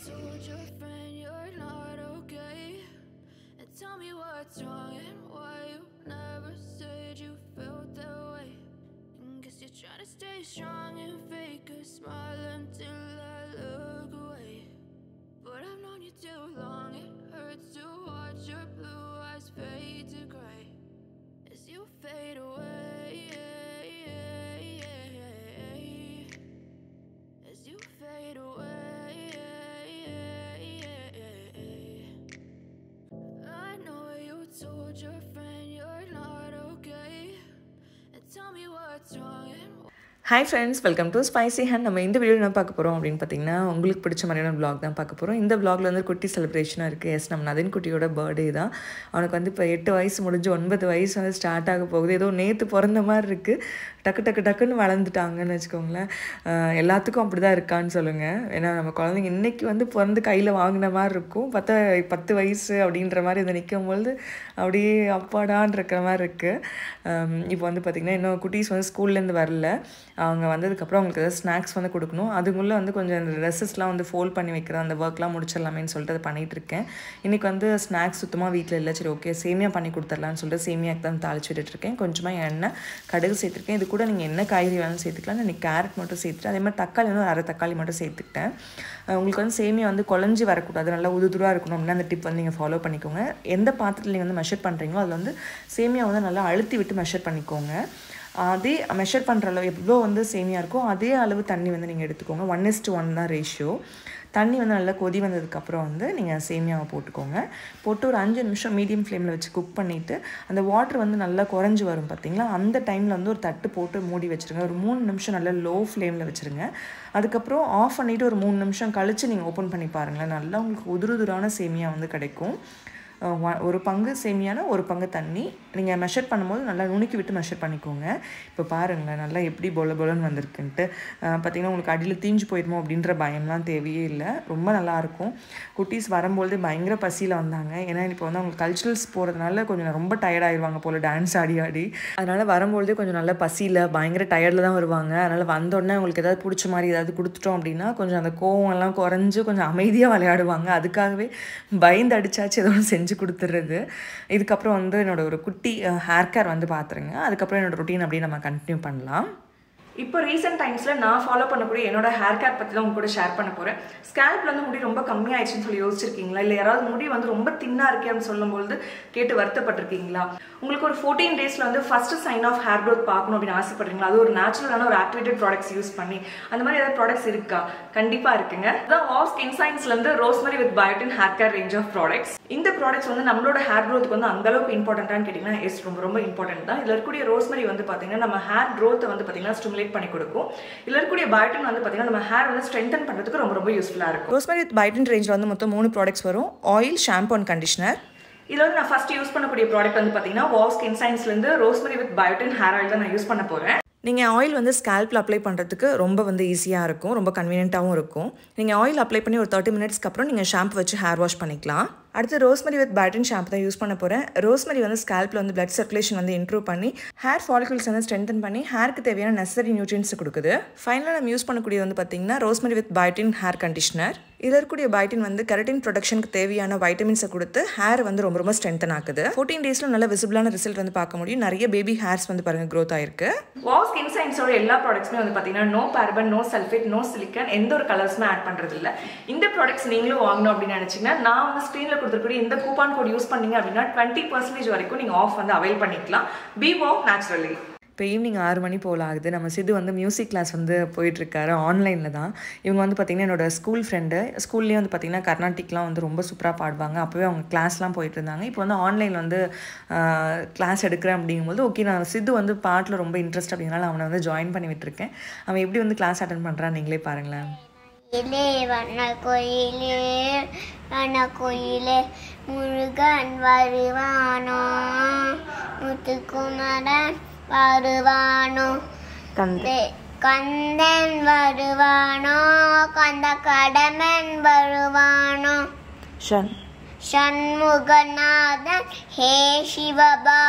told your friend you're not okay? And tell me what's wrong and why you never said you felt that way. And guess you're trying to stay strong and fake a smile until I look away. But I've known you too long, it hurts to watch your blue eyes fade to gray as you fade away. As you fade away. I know you told your friend you're not okay. And tell me what's wrong and hi friends welcome to spicy hand நம்ம இந்த video என்ன பார்க்க போகிறோம் அப்படின்னு பார்த்தீங்கன்னா உங்களுக்கு பிடிச்ச மாதிரியான vlog தான் பார்க்க போகிறோம் இந்த vlogல வந்து குட்டி செலிப்ரேஷனாக இருக்குது எஸ் நம்ம நதின் குட்டியோட பர்த்டே தான் அவனுக்கு வந்து இப்போ எட்டு வயசு முடிஞ்சு ஒன்பது வயசு வந்து ஸ்டார்ட் ஆக போகுது ஏதோ நேற்று பிறந்த மாதிரி இருக்குது டக்கு டக்கு டக்குன்னு வளர்ந்துட்டாங்கன்னு வச்சுக்கோங்களேன் ஆஹ் எல்லாத்துக்கும் அப்படி தான் இருக்கான்னு சொல்லுங்கள் ஏன்னா நம்ம குழந்தைங்க இன்னைக்கு வந்து பிறந்து கையில் வாங்கின மாதிரி இருக்கும் பத்த பத்து வயசு அப்படின்ற மாதிரி இதை நிற்கும் பொழுது அப்படியே அப்பாடான்னு இருக்கிற மாதிரி இருக்குது இப்போ வந்து பார்த்திங்கன்னா இன்னும் குட்டீஸ் வந்து ஸ்கூல்லேருந்து வரல அவங்க வந்ததுக்கப்புறம் அவங்களுக்கு ஏதாவது ஸ்நாக்ஸ் வந்து கொடுக்கணும் அதுக்குள்ளே வந்து கொஞ்சம் இந்த ட்ரெஸ்ஸஸ்லாம் வந்து ஃபோல்ட் பண்ணி வைக்கிற அந்த ஒர்க்லாம் முடிச்சிடலாமேன்னு சொல்லிட்டு அதை பண்ணிகிட்டு இருக்கேன் இன்றைக்கி வந்து ஸ்நாக்ஸ் சுத்தமாக வீட்டில் இல்லை சரி ஓகே சேமியா பண்ணி கொடுத்துர்லான்னு சொல்லிட்டு சேமியாக்கு தான் தாளிச்சு விட்டுட்ருக்கேன் கொஞ்சமாக எண்ணெய் கடுகு சேர்த்துருக்கேன் இது கூட நீங்கள் என்ன காய்கறி வேணாலும் சேர்த்துக்கலாம் இன்றைக்கி கேரட் மட்டும் சேர்த்துட்டு அதே மாதிரி தக்காளி வந்து ஒரு அரை தக்காளி மட்டும் சேர்த்துக்கிட்டேன் அஹ் உங்களுக்கு வந்து சேமியா வந்து குழஞ்சி வரக்கூடாது நல்லா உதுதுராக இருக்கணும் அப்படின்னா அந்த டிப் வந்து நீங்கள் ஃபாலோ பண்ணிக்கோங்க எந்த பாத்திரத்தில் நீங்கள் வந்து மெஷர் பண்ணுறீங்களோ அதில் வந்து சேமியா வந்து நல்லா அழுத்தி விட்டு மெஷர் பண்ணிக்கோங்க அதே மெஷர் பண்ணுற அளவு எவ்வளோ வந்து சேமியா இருக்கோ அதே அளவு தண்ணி வந்து நீங்கள் எடுத்துக்கோங்க ஒன் இஸ் ஒன் தான் ரேஷியோ தண்ணி வந்து நல்லா கொதி வந்ததுக்கப்புறம் வந்து நீங்கள் சேமியாவை போட்டுக்கோங்க போட்டு ஒரு அஞ்சு நிமிஷம் மீடியம் ஃப்ளேமில் வச்சு குக் பண்ணிவிட்டு அந்த வாட்டர் வந்து நல்லா குறைஞ்சி வரும் பார்த்தீங்களா அந்த டைமில் வந்து ஒரு தட்டு போட்டு மூடி வச்சுருங்க ஒரு மூணு நிமிஷம் நல்லா லோ ஃப்ளேமில் வச்சுருங்க அதுக்கப்புறம் ஆஃப் பண்ணிவிட்டு ஒரு மூணு நிமிஷம் கழித்து நீங்கள் ஓப்பன் பண்ணி பாருங்களேன் நல்லா உங்களுக்கு உதுருதுரான சேமியா வந்து கிடைக்கும் அஹ் வ- ஒரு பங்கு சேமியான ஒரு பங்கு தண்ணி நீங்கள் மெஷர் பண்ணும்போது நல்லா நுணுக்கி விட்டு மெஷர் பண்ணிக்கோங்க இப்போ பாருங்களேன் நல்லா எப்படி பொல பொலன்னு வந்திருக்குன்ட்டு அஹ் பார்த்தீங்கன்னா உங்களுக்கு அடியில் தீஞ்சு போயிடுமோ அப்படின்ற பயம்லாம் தேவையே இல்லை ரொம்ப நல்லாயிருக்கும் குட்டீஸ் வரும்பொழுது பயங்கர பசியில் வந்தாங்க ஏன்னா இப்போ வந்து அவங்க கல்ச்சுரல்ஸ் போகிறதுனால கொஞ்சம் ரொம்ப டயர்ட் ஆயிடுவாங்க போல் டான்ஸ் ஆடி ஆடி அதனால் வரும்பொழுதே கொஞ்சம் நல்ல பசியில் பயங்கர டயர்டில் தான் வருவாங்க அதனால் வந்தோடனே உங்களுக்கு ஏதாவது பிடிச்ச மாதிரி ஏதாவது கொடுத்துட்டோம் அப்படின்னா கொஞ்சம் அந்த கோவம் எல்லாம் குறைஞ்சு கொஞ்சம் அமைதியாக விளையாடுவாங்க அதுக்காகவே பயந்து அடிச்சாச்சு ஏதோ ஒன்று செஞ்சு கொடுத்துறது இதுக்கப்புறம் வந்து என்னோட ஒரு குட்டி ஹேர் கேர் வந்து பார்த்துருங்க அதுக்கப்புறம் என்னோட ரொட்டீன் அப்படியே நம்ம கண்டினியூ பண்ணலாம் இப்போ ரீசெண்ட் டைம்ஸில் நான் ஃபாலோ பண்ணக்கூடிய என்னோட ஹேர் கேர் பற்றி தான் உங்க கூட ஷேர் பண்ண போகிறேன் ஸ்கேல்ப்ல வந்து முடி ரொம்ப கம்மியாயிடுச்சுன்னு சொல்லி யோசிச்சிருக்கீங்களா இல்லை யாராவது முடி வந்து ரொம்ப தின்னாக இருக்கே அப்படின்னு சொல்லும்போது கேட்டு வருத்தப்பட்டிருக்கீங்களா உங்களுக்கு ஒரு ஃபோர்டீன் டேஸில் வந்து first sign of hair growth பார்க்கணும் அப்படின்னு ஆசைப்படுறீங்களா அது ஒரு நேச்சுரலான ஒரு ஆக்டிவேட்டட் ப்ராடக்ட்ஸ் யூஸ் பண்ணி அந்த மாதிரி ஏதாவது ப்ராடக்ட்ஸ் இருக்கா கண்டிப்பாக இருக்குங்க அதான் ஆஃப் ஸ்கின் சயின்ஸ்லேருந்து rosemary with biotin hair care range of products இந்த ப்ராடக்ட்ஸ் வந்து நம்மளோட ஹேர் க்ரோத்துக்கு வந்து அந்த அளவுக்கு இம்பார்ட்டன்ட்டான்னு கேட்டிங்கன்னா எஸ் ரொம்ப ரொம்ப இம்பார்ட்டன்ட் தான் இதில் இருக்கக்கூடிய ரோஸ்மரி வந்து பார்த்தீங்கன்னா நம்ம ஹேர் க்ரோத்தை வந்து பார்த்தீங்கன்னா ஸ்டிமுலேட் பண்ணி கொடுக்கும் இதில் இருக்கக்கூடிய பயோட்டின் வந்து பார்த்தீங்கன்னா நம்ம ஹேர் வந்து ஸ்ட்ரென்தன் பண்ணுறதுக்கு ரொம்ப ரொம்ப யூஸ்ஃபுல்லாக இருக்கும் ரோஸ்மரி வித் பயோட்டின் ரேஞ்சில் வந்து மொத்தம் மூணு ப்ராடக்ட்ஸ் வரும் ஆயில் ஷாம்பு அண்ட் கண்டிஷனர் இதில் வந்து நான் ஃபர்ஸ்ட் யூஸ் பண்ணக்கூடிய ப்ராடக்ட் வந்து பார்த்தீங்கன்னா வாவ் ஸ்கின் சயின்ஸ்லேருந்து rosemary with biotin hair oil தான் நான் யூஸ் பண்ண போகிறேன் நீங்கள் ஆயில் வந்து ஸ்கேல்பில் அப்ளை பண்ணுறதுக்கு ரொம்ப வந்து ஈஸியாக இருக்கும் ரொம்ப கன்வீனியண்ட்டாகவும் இருக்கும் நீங்கள் ஆயில் அப்ளை பண்ணி ஒரு தேர்ட்டி மினிட்ஸ்க்கு அப்புறம் நீங்கள் ஷாம்பு வச்சு ஹேர் வாஷ் பண்ணிக்கலாம் அடுத்து ரோஸ்மரி வித் பேட்டன் ஷாம்பு தான் யூஸ் பண்ண போகிறேன் ரோஸ்மரி வந்து ஸ்கேல்பில் வந்து பிளட் சர்க்குலேஷன் வந்து இம்ப்ரூவ் பண்ணி ஹேர் ஃபாலிகல்ஸ் வந்து ஸ்ட்ரென்தன் பண்ணி ஹேருக்கு தேவையான நெசசரி நியூட்ரியன்ஸ் கொடுக்குது ஃபைனலாக நம்ம யூஸ் பண்ணக்கூடியது வந்து பார்த்தீங்கன்னா rosemary with biotin hair conditioner இதில் இருக்கக்கூடிய பயோட்டின் வந்து கெரட்டின் ப்ரொடக்ஷனுக்கு தேவையான வைட்டமின்ஸை கொடுத்து ஹேர் வந்து ரொம்ப ரொம்ப ஸ்ட்ரென்தன் ஆக்குது ஃபோர்டீன் டேஸில் நல்ல விசிபிளான ரிசல்ட் வந்து பார்க்க முடியும் நிறைய பேபி ஹேர்ஸ் வந்து பாருங்க க்ரோத் ஆயிருக்கு வாவ் ஸ்கின் சயின்ஸோட எல்லா ப்ராடக்ட்ஸுமே வந்து பார்த்தீங்கன்னா no paraben no sulphate no silicone எந்த ஒரு கலர்ஸுமே ஆட் பண்ணுறது இல்லை இந்த ப்ராடக்ட்ஸ் நீங்களும் வாங்கணும் அப்படின்னு நினச்சிங்கன்னா நான் வந்து ஸ்க்ரீனில் கொடுத்துருக்கூடிய இந்த கூப்பான் கோட் யூஸ் பண்ணீங்க அப்படின்னா டுவெண்ட்டி பர்சன்டேஜ் வரைக்கும் நீங்கள் ஆஃப் வந்து அவைல் பண்ணிக்கலாம் பி வாக் நேச்சுரலி இப்போ ஈவினிங் ஆறு மணி போல் ஆகுது நம்ம சிது வந்து மியூசிக் கிளாஸ் வந்து போயிட்டுருக்காரு ஆன்லைனில் தான் இவங்க வந்து பார்த்திங்கன்னா என்னோட ஸ்கூல் ஃப்ரெண்டு ஸ்கூல்லேயே வந்து பார்த்திங்கன்னா கர்நாடிக்லாம் வந்து ரொம்ப சூப்பராக பாடுவாங்க அப்போவே அவங்க கிளாஸ்லாம் போயிட்டு இருந்தாங்க இப்போ வந்து ஆன்லைனில் வந்து கிளாஸ் எடுக்கிறேன் அப்படிங்கும்போது ஓகே நான் சித்து வந்து பாட்டில் ரொம்ப இன்ட்ரெஸ்ட் அப்படிங்கிறனால அவனை வந்து ஜாயின் பண்ணி விட்டுருக்கேன் அவன் எப்படி வந்து கிளாஸ் அட்டன் பண்ணுறான்னு நீங்களே பாருங்களேன் கோயிலே வண்ண கோயிலே வண்ண கோயிலே முருகன் வருவானோ முத்துக்குமரன் வருவானோ கந்த தே- கந்தன் வருவானோ கந்த கடமன் வருவானோ ஷன் சண்முகநாதன் ஹே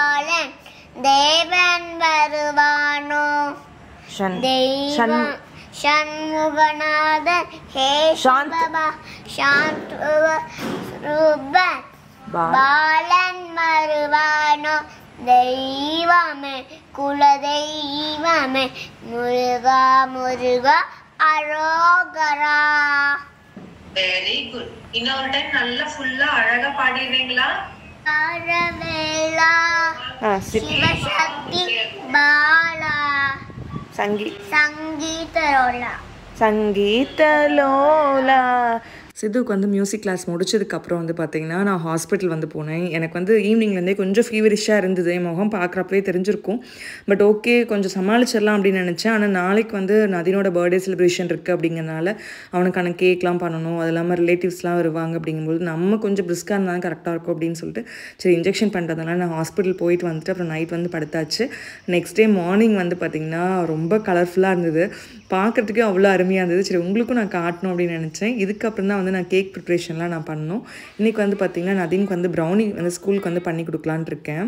சிவபாலன் தேவன் வருவானோ ஷன் தெய்வம் சண்முகநாதன் ஹே சாந்த். சிவபா சாந்த் ரூபன் பால். பாலன் மறுவானோ தெய்வமே குல தெய்வமே முருகா முருகா அரோகரா வெரி குட் இன்னொரு டைம் நல்லா ஃபுல்லா அழகா பாடிடுறீங்களா அரவேலா ஆ சித் சிவசக்தி பாலா சங்கி சங்கீதரோலா சங்கீதலோலா சித்துவுக்கு வந்து மியூசிக் கிளாஸ் முடிச்சதுக்கப்புறம் வந்து பார்த்தீங்கன்னா நான் ஹாஸ்பிட்டல் வந்து போனேன் எனக்கு வந்து ஈவினிங்லேருந்தே கொஞ்சம் ஃபீவரிஷாக இருந்தது என் முகம் பார்க்குறப்பவே தெரிஞ்சிருக்கும் பட் ஓகே கொஞ்சம் சமாளிச்சிடலாம் அப்படின்னு நினச்சேன் ஆனால் நாளைக்கு வந்து நதினோட பர்த்டே செலிப்ரேஷன் இருக்குது அப்படிங்கிறனால அவனுக்கான கேக்லாம் பண்ணணும் அது இல்லாமல் ரிலேட்டிவ்ஸ்லாம் வருவாங்க அப்படிங்கும்போது நம்ம கொஞ்சம் பிரிஸ்காக இருந்தால் கரெக்டாக இருக்கும் அப்படின்னு சொல்லிட்டு சரி இன்ஜெக்ஷன் பண்ணுறதுனால நான் ஹாஸ்பிட்டல் போயிட்டு வந்துட்டு அப்புறம் நைட் வந்து படுத்தாச்சு நெக்ஸ்ட் டே மார்னிங் வந்து பார்த்திங்கன்னா ரொம்ப கலர்ஃபுல்லாக இருந்தது பார்க்குறதுக்கே அவ்வளோ அருமையாக இருந்தது சரி உங்களுக்கும் நான் காட்டணும் அப்படின்னு நினச்சேன் இதுக்கப்புறம் தான் வந்து நான் கேக் ப்ரிப்ரேஷன்லாம் நான் பண்ணணும் இன்றைக்கி வந்து பார்த்திங்கன்னா நதீனுக்கு வந்து ப்ரௌனி வந்து ஸ்கூலுக்கு வந்து பண்ணி கொடுக்கலான்னு இருக்கேன்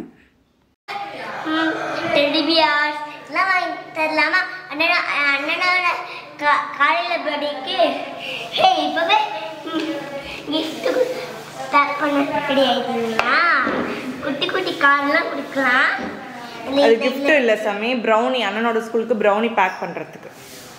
டெடி பியர்ஸ் எல்லாம் வாங்கி தரலாமா அண்ணனா அண்ணனோட கா- காலையில பர்த்டேக்கு ஹே இப்பவே கிஃப்ட் பேக் பண்ண ரெடி ஆயிட்டீங்களா குட்டி குட்டி கார்லாம் கொடுக்கலாம் இதுல அது இந்த- gift இல்லை சாமி ப்ரௌனி அண்ணனோட ஸ்கூலுக்கு ப்ரௌனி பேக் பண்ணுறதுக்கு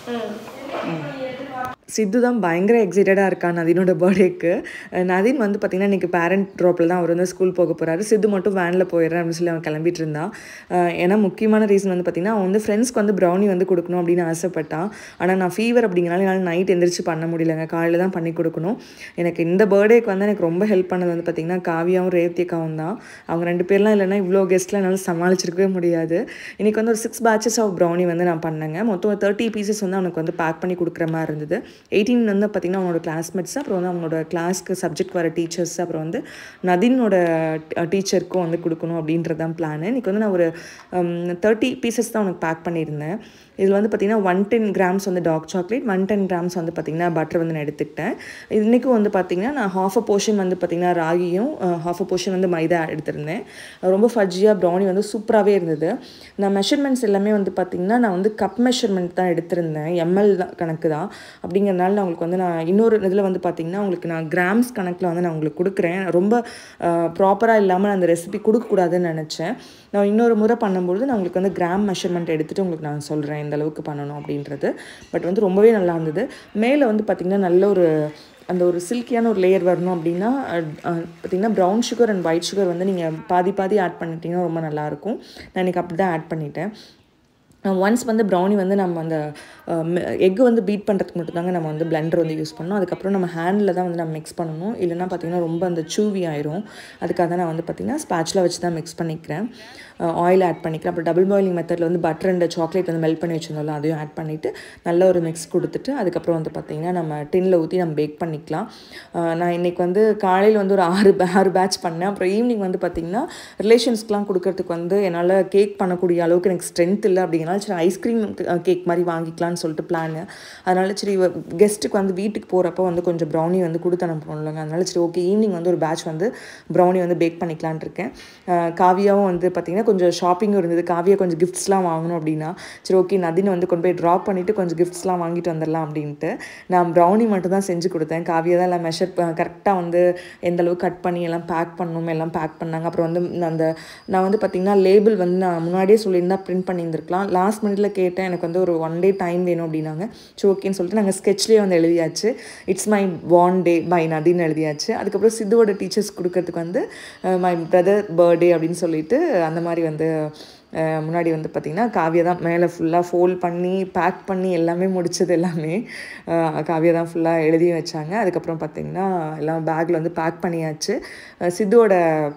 ம். சித்து தான் பயங்கர எக்ஸைட்டடாக இருக்கான் நதீனோட பர்த்டேக்கு நதீன் வந்து பார்த்திங்கன்னா இன்றைக்கி பேரண்ட் ட்ராப்பில் தான் அவர் வந்து ஸ்கூல் போக போகிறாரு சித்து மட்டும் வேனில் போயிடுறேன் அப்படின்னு சொல்லி அவன் கிளம்பிட்டு இருந்தான் அஹ் ஏன்னா முக்கியமான ரீசன் வந்து பார்த்திங்கன்னா அவன் வந்து ஃப்ரெண்ட்ஸ்க்கு வந்து ப்ரௌனி வந்து கொடுக்கணும் அப்படின்னு ஆசைப்பட்டான் ஆனால் நான் ஃபீவர் அப்படிங்கிறனால என்னால் நைட் எந்திரிச்சு பண்ண முடியலங்க காலையில் தான் பண்ணி கொடுக்கணும் எனக்கு இந்த பர்த்டேக்கு வந்து எனக்கு ரொம்ப ஹெல்ப் பண்ணது வந்து பார்த்திங்கன்னா காவியாவும் ரேவதியக்காவும் தான் அவங்க ரெண்டு பேர்லாம் இல்லைன்னா இவ்வளோ கெஸ்ட்லாம் என்னால் சமாளிச்சிருக்கவே முடியாது இன்றைக்கி வந்து ஒரு சிக்ஸ் பேட்சஸ் ஆஃப் ப்ரௌனி வந்து நான் பண்ணேங்க மொத்தம் தேர்ட்டி பீசஸ் வந்து அவனுக்கு வந்து பேக் பண்ணி கொடுக்குற மாதிரி இருந்தது எயிட்டீன் வந்து பார்த்திங்கன்னா அவனோட கிளாஸ்மேட்ஸ் அப்புறம் வந்து அவனோட கிளாஸ்க்கு சப்ஜெக்ட் வர டீச்சர்ஸ் அப்புறம் வந்து நதினோட டீச்சருக்கும் வந்து கொடுக்கணும் அப்படின்றது தான் பிளான் இன்றைக்கி வந்து நான் ஒரு தேர்ட்டி பீசஸ் தான் அவனுக்கு பேக் பண்ணியிருந்தேன் இதில் வந்து பார்த்திங்கன்னா ஒன் டென் கிராம்ஸ் வந்து dark chocolate one ten grams வந்து பார்த்திங்கன்னா பட்டர் வந்து நான் எடுத்துக்கிட்டேன் இன்றைக்கும் வந்து பார்த்திங்கன்னா நான் ஹாஃப் அ போர்ஷன் வந்து பார்த்திங்கன்னா ராகியும் ஹாஃப் அ போர்ஷன் வந்து மைதா எடுத்திருந்தேன் ரொம்ப ஃபஜ்ஜியாக ப்ரௌனி வந்து சூப்பராகவே இருந்தது நான் மெஷர்மெண்ட்ஸ் எல்லாமே வந்து பார்த்திங்கன்னா நான் வந்து கப் மெஷர்மெண்ட் தான் எடுத்திருந்தேன் எம்எல் தான் கணக்கு தான் அப்படிங்கிறனால நான் உங்களுக்கு வந்து நான் இன்னொரு இதில் வந்து பார்த்திங்கன்னா உங்களுக்கு நான் கிராம்ஸ் கணக்கில் வந்து நான் உங்களுக்கு கொடுக்குறேன் ரொம்ப ப்ராப்பராக இல்லாமல் நான் அந்த ரெசிபி கொடுக்கக்கூடாதுன்னு நினச்சேன் நான் இன்னொரு முறை பண்ணும்பொழுது நான் உங்களுக்கு வந்து கிராம் மெஷர்மெண்ட் எடுத்துகிட்டு உங்களுக்கு நான் சொல்கிறேன் இந்த அளவுக்கு பண்ணணும் அப்படின்றது பட் வந்து ரொம்பவே நல்லா இருந்தது மேலே வந்து பார்த்திங்கன்னா நல்ல ஒரு அந்த ஒரு சில்கியான ஒரு லேயர் வரணும் அப்படின்னா பார்த்திங்கன்னா brown sugar and white sugar வந்து நீங்கள் பாதி பாதி ஆட் பண்ணிட்டீங்கன்னா ரொம்ப நல்லாயிருக்கும் நான் இன்றைக்கி அப்படி தான் ஆட் பண்ணிட்டேன் ஒன்ஸ் வந்து ப்ரௌனி வந்து நம்ம அந்த எக்கு வந்து பீட் பண்ணுறதுக்கு மட்டும்தாங்க நம்ம வந்து பிளெண்டர் வந்து யூஸ் பண்ணணும் அதுக்கப்புறம் நம்ம ஹேண்டில் தான் வந்து நம்ம மிக்ஸ் பண்ணணும் இல்லைன்னா பார்த்திங்கன்னா ரொம்ப அந்த சூவி ஆயிரும் அதுக்காக தான் நான் வந்து பார்த்திங்கன்னா ஸ்பேச்சில் வச்சு தான் மிக்ஸ் பண்ணிக்கிறேன் ஆயில் ஆட் பண்ணிக்கிறேன் அப்புறம் டபுள் பாயிலிங் மெத்தடில் வந்து பட்டர் அண்ட் சாக்லேட் வந்து மெல்ட் பண்ணி வச்சிருந்தோம்ல அதையும் ஆட் பண்ணிவிட்டு நல்ல ஒரு மிக்ஸ் கொடுத்துட்டு அதுக்கப்புறம் வந்து பார்த்திங்கன்னா நம்ம டின்னில் ஊற்றி நம்ம பேக் பண்ணிக்கலாம் அஹ் நான் இன்றைக்கி வந்து காலையில் வந்து ஒரு ஆறு ba- ஆறு பேட்ச் பண்ணேன் அப்புறம் ஈவினிங் வந்து பார்த்திங்கன்னா ரிலேஷன்ஸ்க்குலாம் கொடுக்கறதுக்கு வந்து என்னால் கேக் பண்ணக்கூடிய அளவுக்கு எனக்கு ஸ்ட்ரென்த் இல்லை அப்படிங்கிறனால சரி ஐஸ்கிரீம் கேக் மாதிரி வாங்கிக்கலாம்னு சொல்லிட்டு பிளான் அதனால சரி கெஸ்ட்டுக்கு வந்து வீட்டுக்கு போகிறப்ப வந்து கொஞ்சம் ப்ரௌனி வந்து கொடுத்து அனுப்பணும்லங்க அதனால சரி ஓகே ஈவினிங் வந்து ஒரு பேட்ச் வந்து ப்ரௌனி வந்து பேக் பண்ணிக்கலான் இருக்கேன் அஹ் காவியாவும் வந்து பார்த்திங்கன்னா கொஞ்சம் ஷாப்பிங்கும் இருந்தது காவியா கொஞ்சம் கிஃப்ட்ஸ்லாம் வாங்கணும் அப்படின்னா சரி ஓகே நதினை வந்து கொண்டு போய் ட்ராப் பண்ணிவிட்டு கொஞ்சம் கிஃப்ட்ஸ்லாம் வாங்கிட்டு வந்துடலாம் அப்படின்ட்டு நான் ப்ரௌனி மட்டும் தான் செஞ்சு கொடுத்தேன் காவியா தான் எல்லாம் மெஷர் கரெக்டாக வந்து எந்த அளவுக்கு கட் பண்ணி எல்லாம் பேக் பண்ணணும் எல்லாம் பேக் பண்ணாங்க அப்புறம் வந்து அந்த நான் வந்து பார்த்திங்கன்னா லேபிள் வந்து நான் முன்னாடியே சொல்லியிருந்தா பிரிண்ட் பண்ணியிருந்திருக்கலாம் லாஸ்ட் மினிட்ல கேட்டேன் எனக்கு வந்து ஒரு ஒன் டே டைம் வேணும் அப்படின்னாங்க சரி ஓகேன்னு சொல்லிட்டு நாங்கள் ஸ்கெட்ச்லேயே வந்து எழுதியாச்சு it's my one day by நதின்னு எழுதியாச்சு அதுக்கப்புறம் சித்துவோட டீச்சர்ஸ் கொடுக்கறதுக்கு வந்து மை பிரதர் பர்த்டே அப்படின்னு சொல்லிட்டு அந்த மாதிரி வந்து அஹ், முன்னாடி வந்து பார்த்திங்கன்னா காவியா தான் மேலே ஃபுல்லாக ஃபோல்ட் பண்ணி பேக் பண்ணி எல்லாமே முடிச்சது எல்லாமே அஹ், காவியா தான் ஃபுல்லாக எழுதி வச்சாங்க அதுக்கப்புறம் பார்த்திங்கன்னா எல்லாம் பேக்கில் வந்து பேக் பண்ணியாச்சு அஹ், சித்துவோட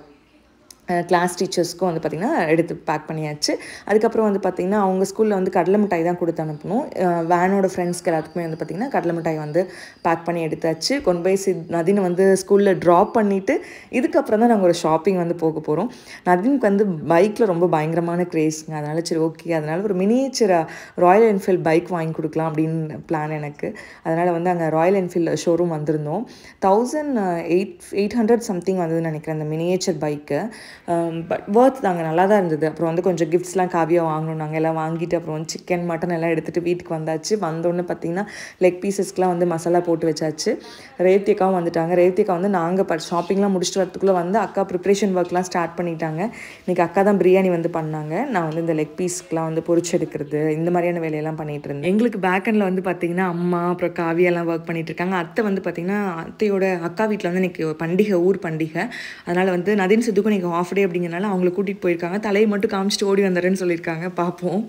கிளாஸ் டீச்சர்ஸ்க்கும் வந்து பார்த்திங்கன்னா எடுத்து பேக் பண்ணியாச்சு அதுக்கப்புறம் வந்து பார்த்திங்கன்னா அவங்க ஸ்கூலில் வந்து கடலை மிட்டாய் தான் கொடுத்து அனுப்பணும் அஹ் வேனோட ஃப்ரெண்ட்ஸ்க்கு எல்லாத்துக்குமே வந்து பார்த்திங்கன்னா கடலை மிட்டாய் வந்து பேக் பண்ணி எடுத்தாச்சு கொண்டு போய் சித் நதினை வந்து ஸ்கூலில் ட்ராப் பண்ணிவிட்டு இதுக்கப்புறம் தான் நாங்கள் ஒரு ஷாப்பிங் வந்து போக போகிறோம் நதினுக்கு வந்து பைக்கில் ரொம்ப பயங்கரமான கிரேஸ்ங்க அதனால சரி ஓகே அதனால் ஒரு மினியேச்சர் ராயல் என்ஃபீல்ட் பைக் வாங்கி கொடுக்கலாம் அப்படின்னு பிளான் எனக்கு அதனால் வந்து அங்கே ராயல் என்ஃபீல்டு ஷோரூம் வந்திருந்தோம் thousand eight eight hundred something வந்ததுன்னு நினைக்கிறேன் அந்த மினியேச்சர் பைக்கு பட் ஒர்த் தாங்க நல்லா தான் இருந்தது அப்புறம் வந்து கொஞ்சம் கிஃப்ட்ஸ்லாம் காவியாக வாங்கணும் நாங்கள் எல்லாம் வாங்கிட்டு அப்புறம் வந்து சிக்கன் மட்டன் எல்லாம் எடுத்துகிட்டு வீட்டுக்கு வந்தாச்சு வந்தோடனே பார்த்தீங்கன்னா லெக் பீசஸ்க்குலாம் வந்து மசாலா போட்டு வச்சாச்சு ரேவதி அக்காவும் வந்துட்டாங்க ரேவதி அக்கா வந்து நாங்கள் ப ஷாப்பிங்லாம் முடிச்சுட்டு வரத்துக்குள்ளே வந்து அக்கா ப்ரிப்ரேஷன் ஒர்க்லாம் ஸ்டார்ட் பண்ணிட்டாங்க இன்றைக்கி அக்கா தான் பிரியாணி வந்து பண்ணாங்க நான் வந்து இந்த லெக் பீஸ்க்குலாம் வந்து பொரிச்சு எடுக்கிறது இந்த மாதிரியான வேலையெல்லாம் பண்ணிட்டு இருந்தேன் எங்களுக்கு பேக் எண்டில் வந்து பார்த்தீங்கன்னா அம்மா அப்புறம் காவியெல்லாம் ஒர்க் பண்ணிட்டு இருக்காங்க அத்தை வந்து பார்த்தீங்கன்னா அத்தையோட அக்கா வீட்டில் வந்து இன்னைக்கு பண்டிகை ஊர் பண்டிகை அதனால் வந்து நதின் சித்துக்கும் இன்னைக்கு ஆஃப் டே அப்படிங்கிறனால அவங்கள கூட்டிகிட்டு போயிருக்காங்க தலையை மட்டும் காமிச்சிட்டு ஓடி வந்துடுறேன்னு சொல்லியிருக்காங்க பார்ப்போம்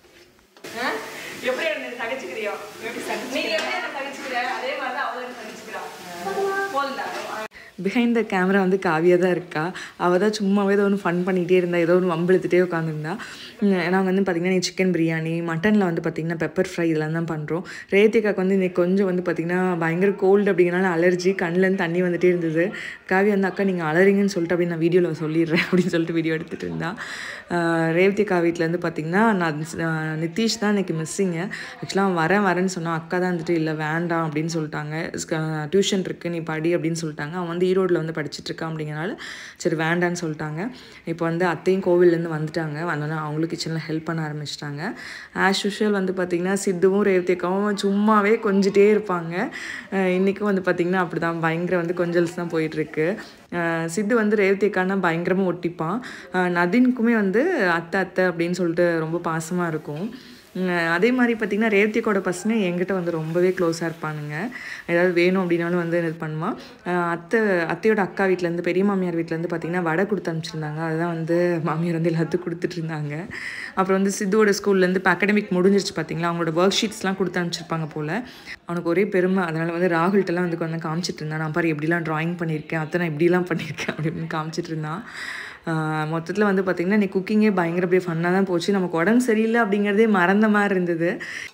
எப்படி என்ன தகச்சுக்கிறியோ நீ எப்படி என்ன தகச்சுக்கிற அதே மாதிரி தான் அவளும் தகச்சுக்கிறான் பிஹைண்ட் த கேமரா வந்து காவியா தான் இருக்கா அவள் தான் சும்மாவே ஏதோ ஒன்று ஃபன் பண்ணிகிட்டே இருந்தா ஏதோ ஒன்று வம்பிழுத்துட்டே உட்காந்துருந்தா நாங்கள் வந்து பார்த்திங்கன்னா நீ சிக்கன் பிரியாணி மட்டனில் வந்து பார்த்திங்கன்னா பெப்பர் ஃப்ரை இதெல்லாம் தான் பண்ணுறோம் ரேத்திகாக்கு வந்து இன்னைக்கு கொஞ்சம் வந்து பார்த்திங்கன்னா பயங்கர கோல்டு அப்படிங்கிறனால அலர்ஜி கண்ணிலேருந்து தண்ணி வந்துட்டே இருந்தது காவியா வந்து அக்கா நீங்கள் அலறிங்கன்னு சொல்லிட்டு அப்படி நான் வீடியோவில் சொல்லிடுறேன் அப்படின்னு சொல்லிட்டு வீடியோ எடுத்துகிட்டு இருந்தா ரேவதிகா வீட்டிலேருந்து பார்த்திங்கன்னா நான் ஆஹ் நிதிஷ் தான் இன்னைக்கு மிஸ்ஸிங்கு ஆக்சுவலாக அவன் வரேன் வரேன்னு சொன்னான் அக்கா தான் வந்துட்டு இல்லை வேண்டாம் அப்படின்னு சொல்லிட்டாங்க டியூஷன் இருக்குது நீ படி அப்படின்னு சொல்லிட்டாங்க அவன் வந்து ஈரோட்டில் வந்து படிச்சுட்டு இருக்கான் அப்படிங்கிறனால சரி வேண்டான்னு சொல்லிட்டாங்க இப்போ வந்து அத்தையும் கோவில்லேருந்து வந்துட்டாங்க வந்தோன்னே அவங்களும் கிச்சனில் ஹெல்ப் பண்ண ஆரம்பிச்சிட்டாங்க ஆஸ் யூஷுவல் வந்து பார்த்திங்கன்னா சித்துவும் ரேவதிக்காவும் சும்மாவே கொஞ்சிட்டே இருப்பாங்க அஹ் இன்றைக்கும் வந்து பார்த்திங்கன்னா அப்படி தான் பயங்கர வந்து கொஞ்சல்ஸ் தான் போயிட்டுருக்கு சித்து வந்து ரேவதிக்கானா பயங்கரமாக ஒட்டிப்பான் அஹ் நதினுக்குமே வந்து அத்தை அத்தை அப்படின்னு சொல்லிட்டு ரொம்ப பாசமாக இருக்கும் உம் அதே மாதிரி பார்த்திங்கன்னா ரேவதிக்கோட பசங்க என்கிட்ட வந்து ரொம்பவே க்ளோஸாக இருப்பானுங்க ஏதாவது வேணும் அப்படின்னாலும் வந்து இது பண்ணுவான் அஹ் அத்தை அத்தையோட அக்கா வீட்டிலேருந்து பெரிய மாமியார் வீட்டிலேருந்து பார்த்திங்கன்னா வடை கொடுத்து அனுப்பிச்சிருந்தாங்க அதுதான் வந்து மாமியார் வந்து எல்லாத்துக்கும் கொடுத்துட்டு இருந்தாங்க அப்புறம் வந்து சித்துவோட ஸ்கூல்லேருந்து இப்போ அகடமிக் முடிஞ்சிருச்சு பார்த்தீங்களா அவங்களோட ஒர்க் ஷீட்ஸ்லாம் கொடுத்து அனுப்பிச்சிருப்பாங்க போல் அவனுக்கு ஒரே பெருமை அதனால் வந்து ராகுல்கிட்டலாம் வந்து வந்து காமிச்சிட்டு இருந்தான் நான் பாரு எப்படிலாம் ட்ராயிங் பண்ணியிருக்கேன் அத்தை நான் இப்படிலாம் பண்ணியிருக்கேன் அப்படின்னு காமிச்சிட்டு இருந்தான் மொத்தத்தில் வந்து பார்த்திங்கன்னா இன்னைக்கு குக்கிங்கே பயங்கர அப்படியே ஃபன்னாக தான் போச்சு நமக்கு உடம்பு சரியில்லை அப்படிங்கிறதே மறந்த மாதிரி இருந்தது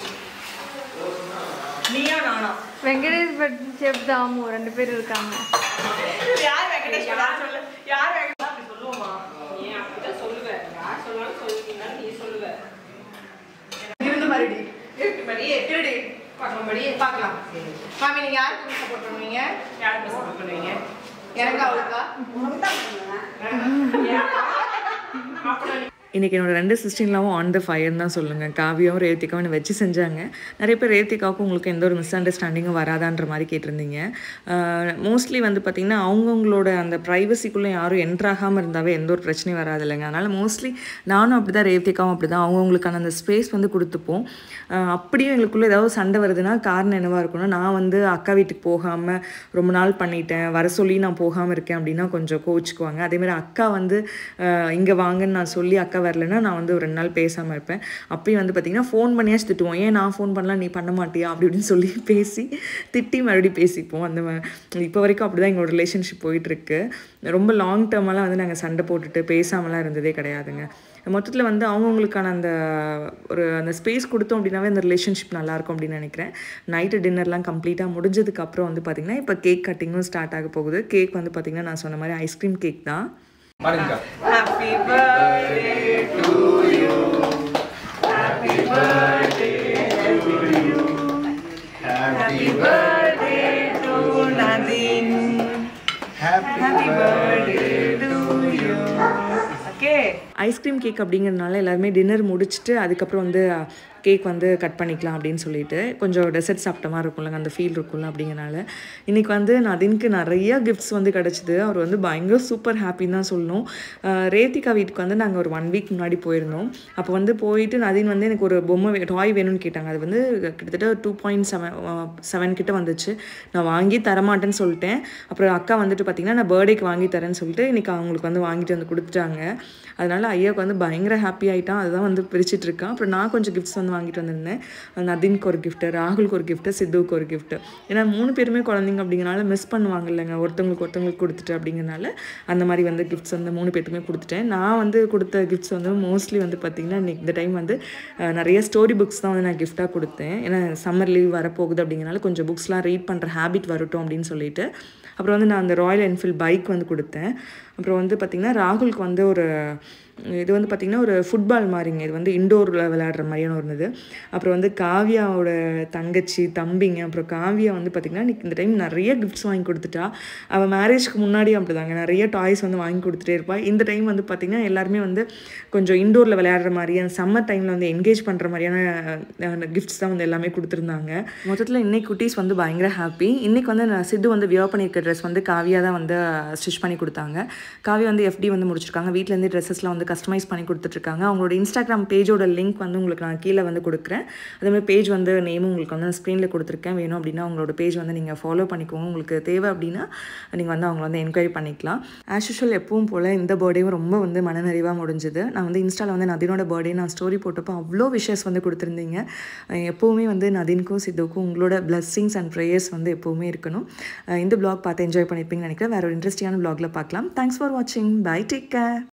நீயா நானா வெங்கடேஷ் பட் செஃப் தாமு ரெண்டு பேர் இருக்காங்க யார் வெங்கடேஷ் யார் சொல்லு யார் வெங்கடேஷ் அப்படி சொல்லுவோமா நீ அப்படிதான் சொல்லுவ யார் சொன்னாலும் சொல்லுவீங்கன்னா நீ சொல்லுவ இருந்து மறுபடி இருக்கு மறுபடி இருடி பார்க்கலாம் மறுபடி பார்க்கலாம் மாமி நீங்க யாருக்கு சப்போர்ட் பண்ணுவீங்க யாருக்கு சப்போர்ட் பண்ணுவீங்க எனக்கு அவளுக்கா இன்றைக்கி என்னோட ரெண்டு சிஸ்டர்லாவும் ஆன் த ஃபயர் தான் சொல்லுங்கள் காவியாவும் ரேவதிக்காவும் என்னை வச்சு செஞ்சாங்க நிறைய பேர் ரேவதிக்காவுக்கும் உங்களுக்கு எந்த ஒரு மிஸ் அண்டர்ஸ்டாண்டிங்கும் வராதான்ற மாதிரி கேட்டிருந்தீங்க மோஸ்ட்லி வந்து பார்த்திங்கன்னா அவங்கவுங்களோட அந்த ப்ரைவசிக்குள்ளே யாரும் என்ட்ரு ஆகாமல் இருந்தாவே எந்த ஒரு பிரச்சனையும் வராது இல்லைங்க அதனால் மோஸ்ட்லி நானும் அப்படி தான் ரேவதிக்காவும் அப்படி தான் அவங்கவுங்களுக்கான அந்த ஸ்பேஸ் வந்து கொடுத்துப்போம் ஆஹ் அப்படியும் எங்களுக்குள்ளே ஏதாவது சண்டை வருதுன்னா காரணம் என்னவாக இருக்கும்னா நான் வந்து அக்கா வீட்டுக்கு போகாமல் ரொம்ப நாள் பண்ணிட்டேன் வர சொல்லி நான் போகாமல் இருக்கேன் அப்படின்னா கொஞ்சம் கோச்சுக்குவாங்க அதேமாதிரி அக்கா வந்து இங்கே வாங்கன்னு நான் சொல்லி அக்கா வரலைன்னா நான் வந்து ஒரு ரெண்டு நாள் பேசாமல் இருப்பேன் அப்பயும் வந்து பார்த்திங்கன்னா ஃபோன் பண்ணியாச்சு திட்டுவோம் ஏன் நான் ஃபோன் பண்ணலாம் நீ பண்ண மாட்டியா அப்படி இப்படின்னு சொல்லி பேசி திட்டி மறுபடியும் பேசிப்போம் அந்த மா- இப்போ வரைக்கும் அப்படி தான் எங்களோட ரிலேஷன்ஷிப் போயிட்டுருக்கு ரொம்ப லாங் டேர்மெல்லாம் வந்து நாங்கள் சண்டை போட்டுட்டு பேசாமலாம் இருந்ததே கிடையாதுங்க மொத்தத்தில் வந்து அவங்கவுங்களுக்கான அந்த ஒரு அந்த ஸ்பேஸ் கொடுத்தோம் அப்படின்னாவே அந்த ரிலேஷன்ஷிப் நல்லாயிருக்கும் அப்படின்னு நினைக்கிறேன் நைட்டு டின்னர்லாம் கம்ப்ளீட்டாக முடிஞ்சதுக்கு அப்புறம் வந்து பார்த்திங்கன்னா இப்போ கேக் கட்டிங்கும் ஸ்டார்ட் ஆக போகுது கேக் வந்து பார்த்திங்கன்னா நான் சொன்ன மாதிரி ஐஸ்கிரீம் கேக் தான் பாருங்க Happy birthday to you. Happy birthday to you. Happy birthday to Nadine. Happy birthday to you. Okay ice cream cake அப்படிங்கிறதுனால எல்லாருமே டின்னர் முடிச்சுட்டு அதுக்கப்புறம் வந்து கேக் வந்து கட் பண்ணிக்கலாம் அப்படின்னு சொல்லிட்டு கொஞ்சம் டெசர்ட் சாப்பிட்ட மாதிரி இருக்கும்லங்க அந்த ஃபீல் இருக்கும்ல அப்படிங்கிறனால இன்றைக்கி வந்து நதின்க்கு நிறைய கிஃப்ட்ஸ் வந்து கிடச்சிது அவர் வந்து பயங்கர சூப்பர் ஹாப்பின்னு தான் சொல்லணும் ஆஹ் ரேத்திகா வீட்டுக்கு வந்து நாங்கள் ஒரு ஒன் வீக் முன்னாடி போயிருந்தோம் அப்போ வந்து போயிட்டு நதின் வந்து எனக்கு ஒரு பொம்மை டாய் வேணும்னு கேட்டாங்க அது வந்து கிட்டத்தட்ட டூ பாயிண்ட் செவன் செவன் கிட்ட வந்துச்சு நான் வாங்கி தரமாட்டேன்னு சொல்லிட்டேன் அப்புறம் அக்கா வந்துட்டு பார்த்தீங்கன்னா நான் பர்த்டேக்கு வாங்கி தரேன்னு சொல்லிட்டு இன்றைக்கி அவங்களுக்கு வந்து வாங்கிட்டு வந்து கொடுத்துட்டாங்க அதனால ஐயாவுக்கு வந்து பயங்கர ஹாப்பி ஆகிட்டான் அதுதான் வந்து பிரிச்சுட்டு இருக்கான் அப்புறம் நான் கொஞ்சம் கிஃப்ட்ஸ் வந்து வாங்கிட்டு வந்திருந்தேன் நதின்க்கு ஒரு கிஃப்ட்டு ராகுலுக்கு ஒரு கிஃப்ட்டு சித்துவுக்கு ஒரு கிஃப்ட்டு ஏன்னா மூணு பேருமே குழந்தைங்க அப்படிங்கிறனால மிஸ் பண்ணுவாங்க இல்லைங்க ஒருத்தவங்களுக்கு ஒருத்தவங்களுக்கு கொடுத்துட்டு அப்படிங்கிறனால அந்த மாதிரி வந்து கிஃப்ட்ஸ் வந்து மூணு பேருக்குமே கொடுத்துட்டேன் நான் வந்து கொடுத்த கிஃப்ட்ஸ் வந்து மோஸ்ட்லி வந்து பார்த்திங்கன்னா இன்னைக்கு இந்த டைம் வந்து அஹ், நிறைய ஸ்டோரி புக்ஸ் தான் வந்து நான் கிஃப்டாக கொடுத்தேன் ஏன்னா சம்மர் லீவ் வரப்போகுது அப்படிங்கிறனால கொஞ்சம் புக்ஸ்லாம் ரீட் பண்ணுற ஹேபிட் வரட்டும் அப்படின்னு சொல்லிட்டு அப்புறம் வந்து நான் அந்த ராயல் என்ஃபீல்ட் பைக் வந்து கொடுத்தேன் அப்புறம் வந்து பார்த்திங்கன்னா ராகுலுக்கு வந்து ஒரு இது வந்து பார்த்திங்கன்னா ஒரு ஃபுட்பால் மாதிரிங்க இது வந்து இண்டோரில் விளையாடுற மாதிரியான ஒரு இது அப்புறம் வந்து காவியாவோட தங்கச்சி தம்பிங்க அப்புறம் காவியா வந்து பார்த்திங்கன்னா இன்னைக்கு இந்த டைம் நிறைய கிஃப்ட்ஸ் வாங்கி கொடுத்துட்டா அவள் மேரேஜ்க்கு முன்னாடியும் அப்படிதாங்க நிறைய டாய்ஸ் வந்து வாங்கி கொடுத்துட்டே இருப்பாள் இந்த டைம் வந்து பார்த்திங்கன்னா எல்லாருமே வந்து கொஞ்சம் இண்டோரில் விளையாடுற மாதிரியான சம்மர் டைமில் வந்து என்கேஜ் பண்ணுற மாதிரியான கிஃப்ட்ஸ் தான் வந்து எல்லாமே கொடுத்துருந்தாங்க மொத்தத்தில் இன்னைக்கு குட்டீஸ் வந்து பயங்கர ஹாப்பி இன்னைக்கு வந்து நான் சித்து வந்து வியர் பண்ணியிருக்க ட்ரெஸ் வந்து காவியா தான் வந்து ஸ்டிச் பண்ணி கொடுத்தாங்க காவியா வந்து எஃப்டி வந்து முடிச்சிருக்காங்க வீட்டிலேருந்து ட்ரெஸ்ஸஸ்லாம் வந்து கஸ்டமைஸ் பண்ணி கொடுத்துட்ருக்காங்க அவங்களோட இன்ஸ்டாகிராம் பேஜோட லிங்க் வந்து உங்களுக்கு நான் கீழே வந்து கொடுக்குறேன் அதேமாதிரி பேஜ் வந்து நேமும் உங்களுக்கு வந்து நான் ஸ்க்ரீனில் கொடுத்துருக்கேன் வேணும் அப்படின்னா அவங்களோட பேஜ் வந்து நீங்கள் ஃபாலோ பண்ணிக்கோங்க உங்களுக்கு தேவை அப்படின்னா நீங்கள் வந்து அவங்கள வந்து என்கொயரி பண்ணிக்கலாம் ஆஸ் யூஷுவல் எப்பவும் போல் இந்த பர்த்டேவும் ரொம்ப வந்து மனநிறைவாக முடிஞ்சுது நான் வந்து இன்ஸ்டாவில் வந்து நதினோட பர்த்டே நான் ஸ்டோரி போட்டப்போ அவ்வளோ விஷஸ் வந்து கொடுத்துருந்தீங்க அஹ் எப்போவுமே வந்து நதினுக்கும் சித்துக்கும் உங்களோட பிளஸ்ஸிங்ஸ் அண்ட் ப்ரேயர்ஸ் வந்து எப்போவுமே இருக்கணும் அஹ் இந்த பிளாக் பார்த்து என்ஜாய் பண்ணியிருப்பீங்கன்னு நினைக்கிறேன் வேற ஒரு இன்ட்ரெஸ்டிங்கான பிளாக்ல பார்க்கலாம் தேங்க்ஸ் ஃபார் வாட்சிங் பை டேக் கேர்